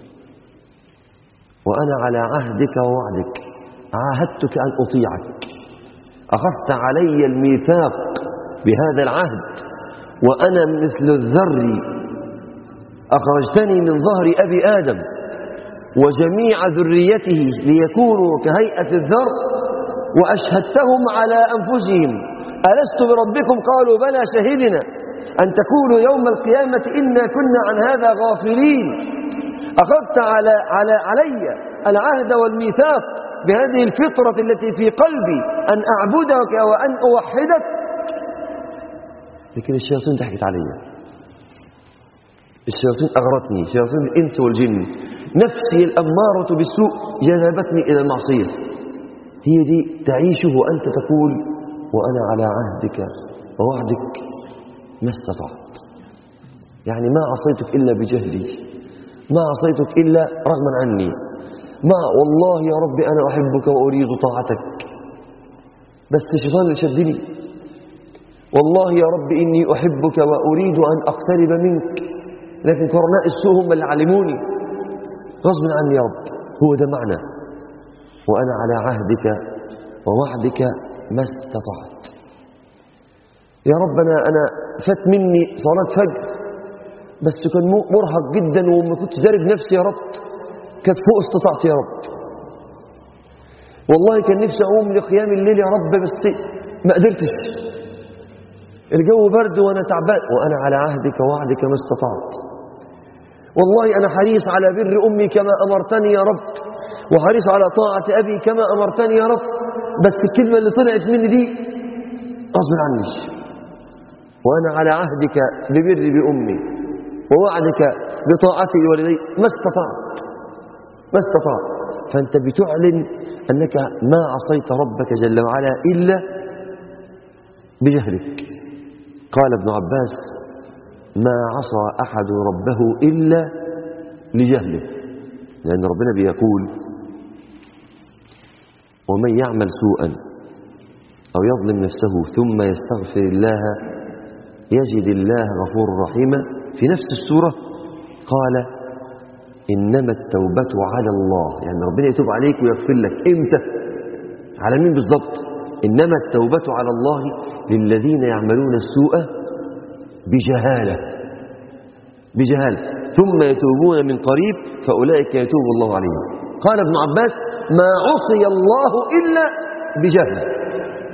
وأنا على عهدك ووعدك عاهدتك أن أطيعك أخذت علي الميثاق بهذا العهد وأنا مثل الذر أخرجتني من ظهر أبي آدم وجميع ذريته ليكونوا كهيئة الذر وأشهدتهم على أنفسهم ألست بربكم قالوا بلى شهدنا أن تقولوا يوم القيامة إنا كنا عن هذا غافلين أخذت على, على علي العهد والميثاق بهذه الفطرة التي في قلبي أن أعبدك وأن أوحدك لكن الشياطين ضحكت علي الشياطين أغرتني شياطين الإنس والجن نفسي الأمارة بالسوء جذبتني إلى المعصية هي دي تعيشه وأنت تقول وأنا على عهدك ووعدك ما استطعت يعني ما عصيتك إلا بجهلي ما عصيتك إلا رغما عني ما والله يا رب أنا أحبك وأريد طاعتك بس الشيطان اللي شدني والله يا رب إني أحبك وأريد أن أقترب منك لكن قرناء السوء هم اللي علموني غصب عني يا رب هو ده معنى وأنا على عهدك ووعدك ما استطعت يا رب أنا, أنا فات مني صلاة فجر بس كان مرهق جدا وما كنتش دارب نفسي يا رب كانت فوق استطاعتي يا رب والله كان نفسي أقوم لقيام الليل يا رب بس ما قدرتش الجو برد وأنا تعبان وأنا على عهدك ووعدك ما استطعت والله أنا حريص على بر أمي كما أمرتني يا رب وحريص على طاعة أبي كما أمرتني يا رب بس الكلمة اللي طلعت مني دي غصب عني وأنا على عهدك ببر بأمي ووعدك بطاعتي لوالدي ما استطعت ما استطعت فأنت بتعلن أنك ما عصيت ربك جل وعلا إلا بجهلك قال ابن عباس ما عصى أحد ربه إلا لجهله لأن ربنا بيقول ومن يعمل سوءا أو يظلم نفسه ثم يستغفر الله يجد الله غفور رحيما في نفس السورة قال إنما التوبة على الله يعني ربنا يتوب عليك ويغفر لك إمتى على مين بالضبط إنما التوبة على الله للذين يعملون السوء بجهالة بجهالة ثم يتوبون من قريب فأولئك يتوب الله عليهم قال ابن عباس ما عصي الله إلا بجهل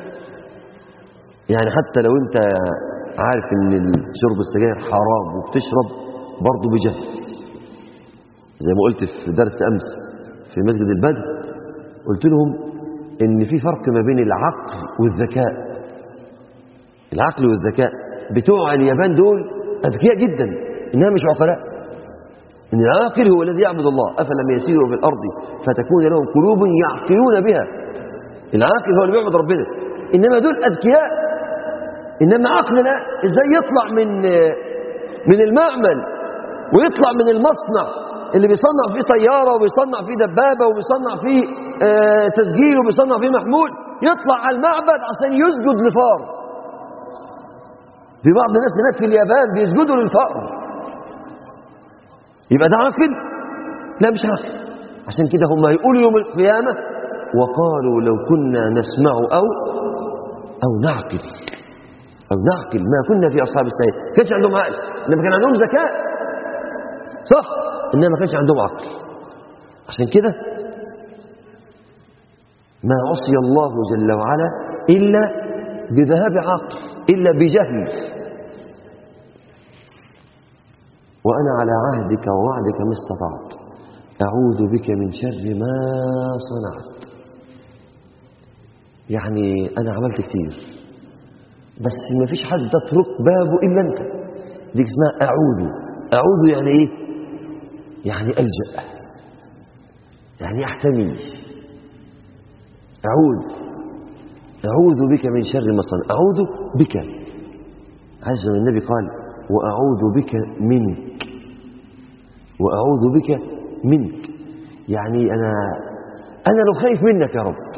يعني حتى لو انت عارف ان شرب السجاير حرام وبتشرب برضه بجهل زي ما قلت في درس أمس في مسجد البدر قلت لهم ان في فرق ما بين العقل والذكاء العقل والذكاء بتوع اليابان دول أذكياء جدا إنها مش عقلاء إن العاقل هو الذي يعبد الله أفلم يسيروا في الأرض فتكون لهم قلوب يعقلون بها العاقل هو اللي بيعبد ربنا إنما دول أذكياء إنما عقلنا إزاي يطلع من من المعمل ويطلع من المصنع اللي بيصنع فيه طيارة وبيصنع فيه دبابة وبيصنع فيه آه تسجيل وبيصنع فيه محمول يطلع على المعبد عشان يسجد لفار في بعض الناس هناك في اليابان بيسجدوا للفأر يبقى ده عاقل لا مش عاقل عشان كده هم هيقولوا يوم القيامة وقالوا لو كنا نسمع أو أو نعقل أو نعقل ما كنا في أصحاب السعير ما كانش عندهم عقل إنما كان عندهم ذكاء صح إنما ما كانش عندهم عقل عشان كده ما عصي الله جل وعلا إلا بذهاب عقل إلا بجهل وأنا على عهدك ووعدك ما استطعت أعوذ بك من شر ما صنعت يعني أنا عملت كتير بس ما فيش حد تترك بابه إلا أنت دي اسمها أعوذ أعوذ يعني إيه يعني ألجأ يعني أحتمي أعوذ أعوذ بك من شر ما صنع أعوذ بك عز من النبي قال وأعوذ بك منك وأعوذ بك منك يعني أنا أنا لو خايف منك يا رب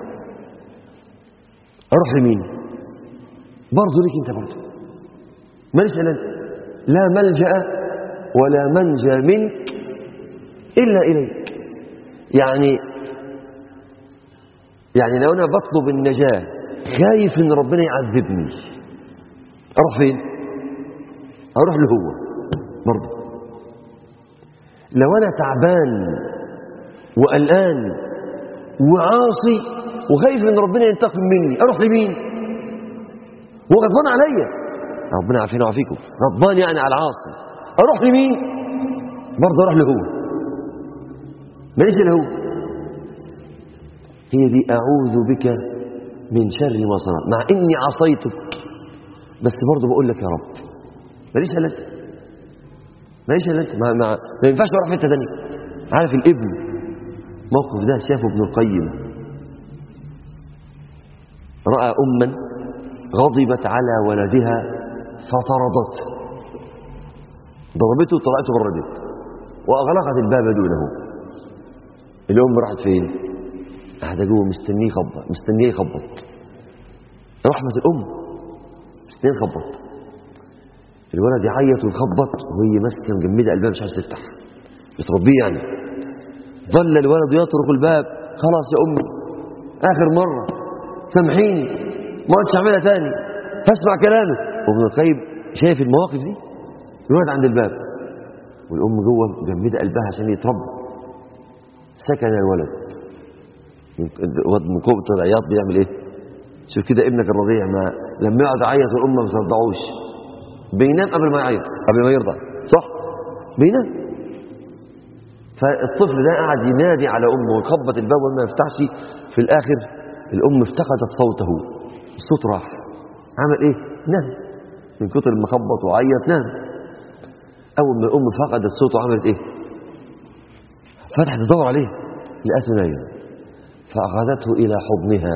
أروح لمين برضه ليك أنت برضه ماليش إلا أنت لا ملجأ ولا منجى منك إلا إليك يعني يعني لو أنا بطلب النجاة خايف إن ربنا يعذبني أروح فين أروح له هو برضه لو أنا تعبان وقلقان وعاصي وخايف ان ربنا ينتقم مني اروح لمين هو غضبان عليا ربنا يعافينا ويعافيكم غضبان يعني على العاصي اروح لمين برضه اروح له هو ماليش الا هو هي دي اعوذ بك من شر ما صنعت مع اني عصيتك بس برضه بقول لك يا رب ماليش الا انت ماليش الا انت ما, ما, ما ينفعش اروح في حته ثانيه عارف الابن موقف ده شافه ابن القيم راى اما غضبت على ولدها فطردته ضربته وطلعته بره البيت واغلقت الباب دونه الام راحت فين قاعده جوه مستنيه يخبط مستنيه يخبط رحمه الام مستنيه يخبط الولد يعيط ويخبط وهي ماسكه مجمده قلبها مش عايزه تفتح بتربيه يعني ظل الولد يطرق الباب خلاص يا امي اخر مره سامحيني ما قلتش اعملها تاني هسمع كلامك وابن القيم شايف المواقف دي الولد عند الباب والام جوه مجمده قلبها عشان يتربى سكن الولد الولد من قوه العياط بيعمل ايه شوف كده ابنك الرضيع ما لما يقعد يعيط الام ما بترضعوش بينام قبل ما يعيط قبل ما يرضع صح بينام فالطفل ده قاعد ينادي على امه ويخبط الباب وما يفتحش في الاخر الام افتقدت صوته الصوت راح عمل ايه نام من كتر ما خبط وعيط نام اول ما الام فقدت صوته عملت ايه فتحت تدور عليه لقته نايم فاخذته الى حضنها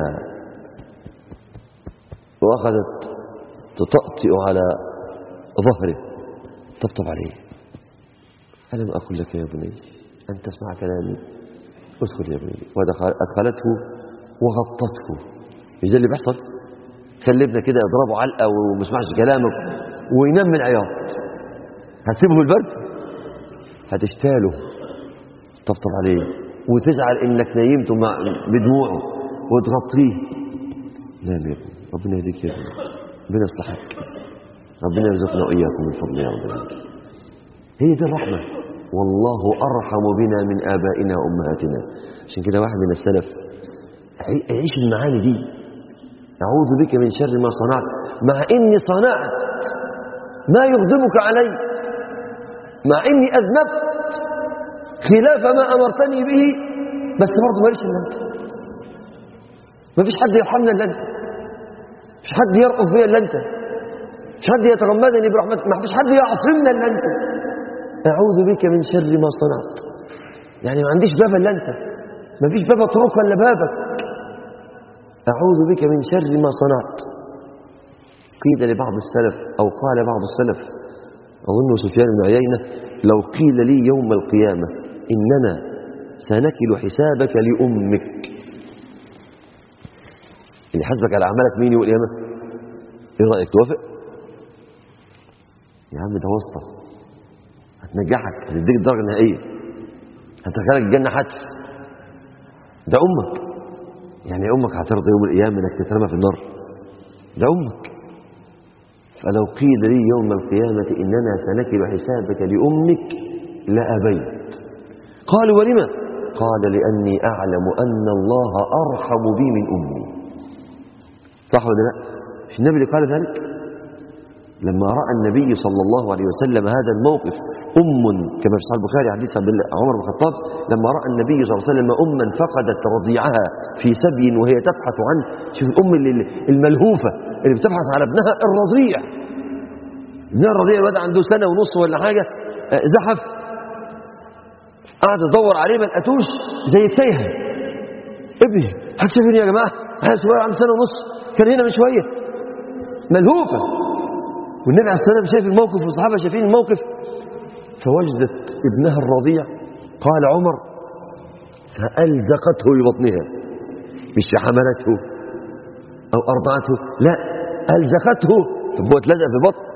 واخذت تطأطئ على ظهره طبطب عليه ألم أقل لك يا بني أن تسمع كلامي ادخل يا بني وأدخلته وغطته مش ده اللي بيحصل خلي ابنك كده يضربه علقة وما يسمعش كلامك وينام من العياط هتسيبه في البرد هتشتاله طبطب عليه وتزعل انك نيمته مع بدموعه وتغطيه نام يا ابني ربنا يهديك يا ابني ربنا يصلحك ربنا يرزقنا وإياكم من فضله يا رب العالمين هي دي الرحمة والله أرحم بنا من آبائنا وأمهاتنا عشان كده واحد من السلف عيش المعاني دي أعوذ بك من شر ما صنعت مع إني صنعت ما يغضبك علي مع إني أذنبت خلاف ما أمرتني به بس برضه ماليش إلا أنت ما فيش حد يرحمنا إلا أنت مش حد يرقف بيا إلا أنت مش حد يتغمدني برحمتك ما فيش حد يعصمنا الا انت اعوذ بك من شر ما صنعت يعني ما عنديش باب الا انت ما فيش باب اطرقه الا بابك اعوذ بك من شر ما صنعت قيل لبعض السلف او قال بعض السلف اظن سفيان بن عيينه لو قيل لي يوم القيامه اننا سنكل حسابك لامك اللي حسبك على اعمالك مين يوم القيامه ايه رايك توافق يا عم ده واسطة هتنجحك هتديك الدرجة النهائية هتدخلك الجنة حتف ده أمك يعني أمك هترضى يوم القيامة إنك تترمى في النار ده أمك فلو قيل لي يوم القيامة إننا سنكل حسابك لأمك لأبيت قالوا ولما قال لأني أعلم أن الله أرحم بي من أمي صح ولا لا مش النبي اللي قال ذلك لما رأى النبي صلى الله عليه وسلم هذا الموقف أم كما في صحيح البخاري حديث عبد عمر بن الخطاب لما رأى النبي صلى الله عليه وسلم أما فقدت رضيعها في سبي وهي تبحث عن شوف الأم الملهوفة اللي بتبحث على ابنها الرضيع ابنها الرضيع الواد عنده سنة ونص ولا حاجة زحف قعد تدور عليه ما لقتوش زي التايهه ابني هتسيبني يا جماعة عيل صغير عنده سنة ونص كان هنا من شوية ملهوفة والنبي عليه الصلاة والسلام شايف الموقف والصحابة شايفين الموقف فوجدت ابنها الرضيع قال عمر فألزقته ببطنها مش حملته أو أرضعته لا ألزقته طب هو اتلزق في بطن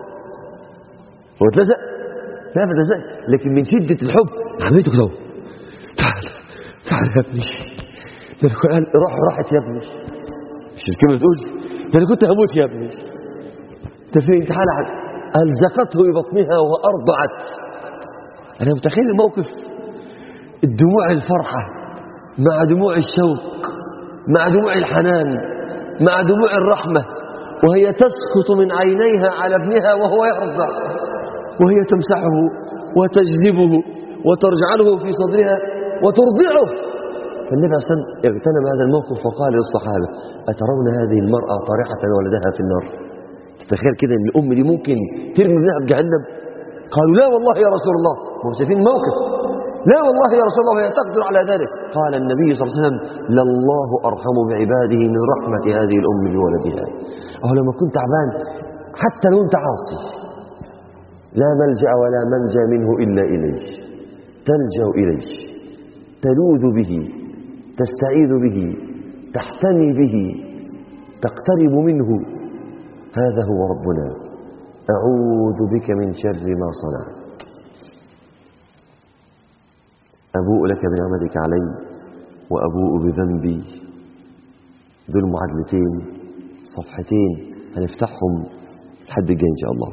هو اتلزق لا ما اتلزقش لكن من شدة الحب عملته كده تعال تعال يا ابني ده انا قال روح راحت يا ابني مش الكلمة بتقول ده انا كنت هموت يا ابني انت فين تعال ألزقته ببطنها وأرضعت أنا متخيل الموقف الدموع الفرحة مع دموع الشوق مع دموع الحنان مع دموع الرحمة وهي تسقط من عينيها على ابنها وهو يرضع وهي تمسحه وتجذبه وترجعله في صدرها وترضعه فالنبي عليه الصلاة والسلام اغتنم هذا الموقف وقال للصحابة أترون هذه المرأة طارحة ولدها في النار تتخيل كده ان الام دي ممكن ترمي ابنها في جهنم قالوا لا والله يا رسول الله هم شايفين موقف لا والله يا رسول الله وهي تقدر على ذلك قال النبي صلى الله عليه وسلم لله أرحم بعباده من رحمة هذه الأم بولدها أهو لما كنت تعبان حتى لو أنت عاصي لا ملجأ ولا منجا منه إلا إليه تلجأ إليه تلوذ به تستعيذ به تحتمي به تقترب منه هذا هو ربنا أعوذ بك من شر ما صنعت أبوء لك بنعمتك علي وأبوء بذنبي دول معادلتين صفحتين هنفتحهم الحد الجاي إن شاء الله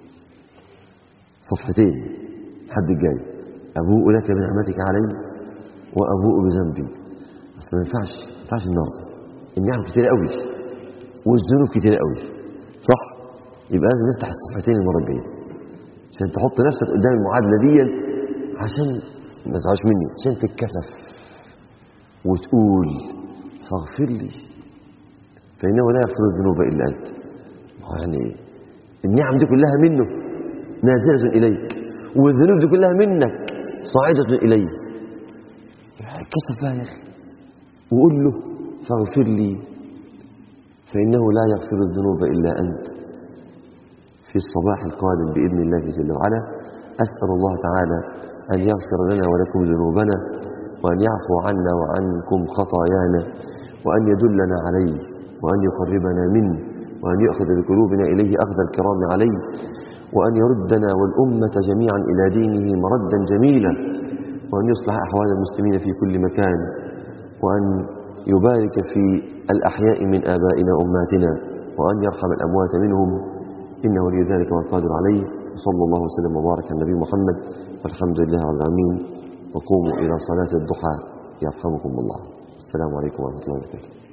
صفحتين الحد الجاي أبوء لك بنعمتك علي وأبوء بذنبي بس ما ينفعش ما ينفعش النهارده النعم كتير قوي والذنوب كتير قوي صح يبقى لازم نفتح الصفحتين المره الجايه عشان تحط نفسك قدام المعادله دي عشان ما تزعلش مني عشان تتكسف وتقول فاغفر لي فانه لا يغفر الذنوب الا انت يعني النعم دي كلها منه نازله اليك والذنوب دي كلها منك صاعده اليه كسف بقى يا اخي وقول له فاغفر لي فإنه لا يغفر الذنوب إلا أنت في الصباح القادم بإذن الله جل وعلا أسأل الله تعالى أن يغفر لنا ولكم ذنوبنا وأن يعفو عنا وعنكم خطايانا وأن يدلنا عليه وأن يقربنا منه وأن يأخذ بقلوبنا إليه أخذ الكرام عليه وأن يردنا والأمة جميعا إلى دينه مردا جميلا وأن يصلح أحوال المسلمين في كل مكان وأن يبارك في الأحياء من آبائنا وأماتنا وأن يرحم الأموات منهم إنه ولي ذلك والقادر عليه وصلى الله وسلم وبارك على النبي محمد والحمد لله رب العالمين وقوموا إلى صلاة الضحى يرحمكم الله السلام عليكم ورحمة الله وبركاته